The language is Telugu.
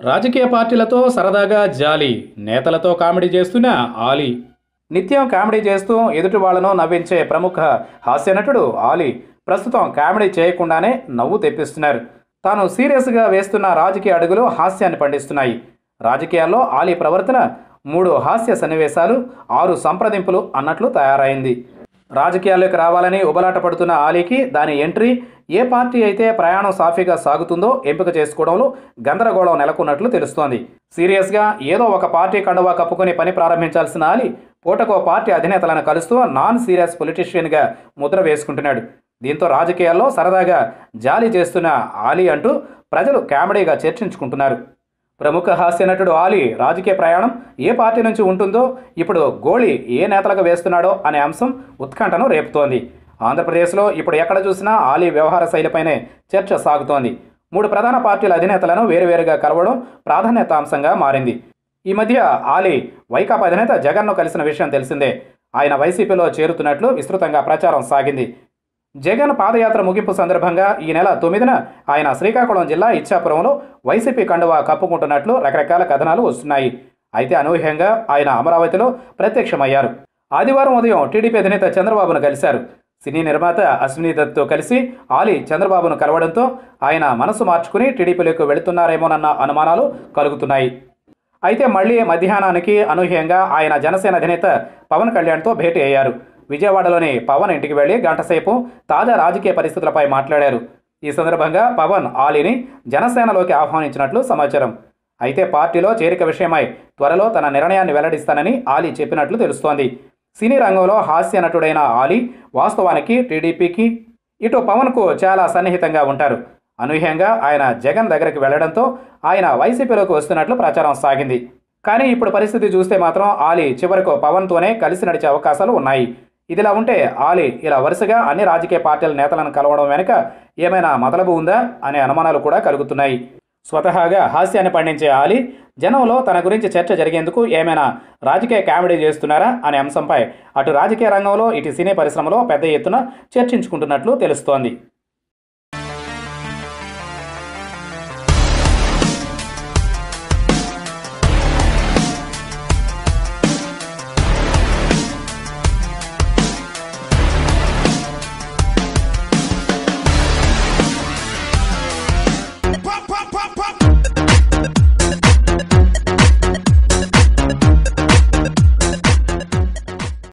రాజకీయ పార్టీలతో సరదాగా జాలి నేతలతో కామెడీ చేస్తున్న ఆలీ నిత్యం కామెడీ చేస్తూ ఎదుటి వాళ్లను నవ్వించే ప్రముఖ హాస్య నటుడు ఆలీ ప్రస్తుతం కామెడీ చేయకుండానే నవ్వు తెప్పిస్తున్నారు తాను సీరియస్గా వేస్తున్న రాజకీయ అడుగులు హాస్యాన్ని పండిస్తున్నాయి రాజకీయాల్లో ఆలీ ప్రవర్తన మూడు హాస్య సన్నివేశాలు ఆరు సంప్రదింపులు అన్నట్లు తయారైంది రాజకీయాల్లోకి రావాలని ఉబలాట పడుతున్న ఆలీకి దాని ఎంట్రీ ఏ పార్టీ అయితే ప్రయాణం సాఫీగా సాగుతుందో ఎంపిక చేసుకోవడంలో గందరగోళం నెలకొన్నట్లు తెలుస్తోంది సీరియస్గా ఏదో ఒక పార్టీ కండువా కప్పుకొని పని ప్రారంభించాల్సిన ఆలీ పూటకో పార్టీ అధినేతలను కలుస్తూ నాన్ సీరియస్ పొలిటీషియన్గా ముద్ర వేసుకుంటున్నాడు దీంతో రాజకీయాల్లో సరదాగా జాలి చేస్తున్న ఆలీ అంటూ ప్రజలు కామెడీగా చర్చించుకుంటున్నారు ప్రముఖ హాస్య నటుడు ఆలీ రాజకీయ ప్రయాణం ఏ పార్టీ నుంచి ఉంటుందో ఇప్పుడు గోళీ ఏ నేతలకు వేస్తున్నాడో అనే అంశం ఉత్కంఠను రేపుతోంది ఆంధ్రప్రదేశ్లో ఇప్పుడు ఎక్కడ చూసినా ఆలీ వ్యవహార శైలిపైనే చర్చ సాగుతోంది మూడు ప్రధాన పార్టీల అధినేతలను వేరువేరుగా కలవడం ప్రాధాన్యతాంశంగా మారింది ఈ మధ్య ఆలీ వైకాపా అధినేత జగన్ను కలిసిన విషయం తెలిసిందే ఆయన వైసీపీలో చేరుతున్నట్లు విస్తృతంగా ప్రచారం సాగింది జగన్ పాదయాత్ర ముగింపు సందర్భంగా ఈ నెల తొమ్మిదిన ఆయన శ్రీకాకుళం జిల్లా ఇచ్చాపురంలో వైసీపీ కండువా కప్పుకుంటున్నట్లు రకరకాల కథనాలు వస్తున్నాయి అయితే అనూహ్యంగా ఆయన అమరావతిలో ప్రత్యక్షమయ్యారు ఆదివారం ఉదయం టీడీపీ అధినేత చంద్రబాబును కలిశారు సినీ నిర్మాత అశ్విని దత్తో కలిసి ఆలీ చంద్రబాబును కలవడంతో ఆయన మనసు మార్చుకుని టీడీపీలోకి వెళుతున్నారేమోనన్న అనుమానాలు కలుగుతున్నాయి అయితే మళ్ళీ మధ్యాహ్నానికి అనూహ్యంగా ఆయన జనసేన అధినేత పవన్ కళ్యాణ్తో భేటీ అయ్యారు విజయవాడలోని పవన్ ఇంటికి వెళ్లి గంటసేపు తాజా రాజకీయ పరిస్థితులపై మాట్లాడారు ఈ సందర్భంగా పవన్ ఆలీని జనసేనలోకి ఆహ్వానించినట్లు సమాచారం అయితే పార్టీలో చేరిక విషయమై త్వరలో తన నిర్ణయాన్ని వెల్లడిస్తానని ఆలీ చెప్పినట్లు తెలుస్తోంది సినీ రంగంలో హాస్య నటుడైన ఆలీ వాస్తవానికి టీడీపీకి ఇటు పవన్కు చాలా సన్నిహితంగా ఉంటారు అనూహ్యంగా ఆయన జగన్ దగ్గరికి వెళ్లడంతో ఆయన వైసీపీలోకి వస్తున్నట్లు ప్రచారం సాగింది కానీ ఇప్పుడు పరిస్థితి చూస్తే మాత్రం ఆలీ చివరకు పవన్తోనే కలిసి నడిచే అవకాశాలు ఉన్నాయి ఇదిలా ఉంటే ఆలీ ఇలా వరుసగా అన్ని రాజకీయ పార్టీల నేతలను కలవడం వెనుక ఏమైనా మొదలబు ఉందా అనే అనుమానాలు కూడా కలుగుతున్నాయి స్వతహాగా హాస్యాన్ని పండించే ఆలీ జనంలో తన గురించి చర్చ జరిగేందుకు ఏమైనా రాజకీయ కామెడీ చేస్తున్నారా అనే అంశంపై అటు రాజకీయ రంగంలో ఇటు సినీ పరిశ్రమలో పెద్ద ఎత్తున చర్చించుకుంటున్నట్లు తెలుస్తోంది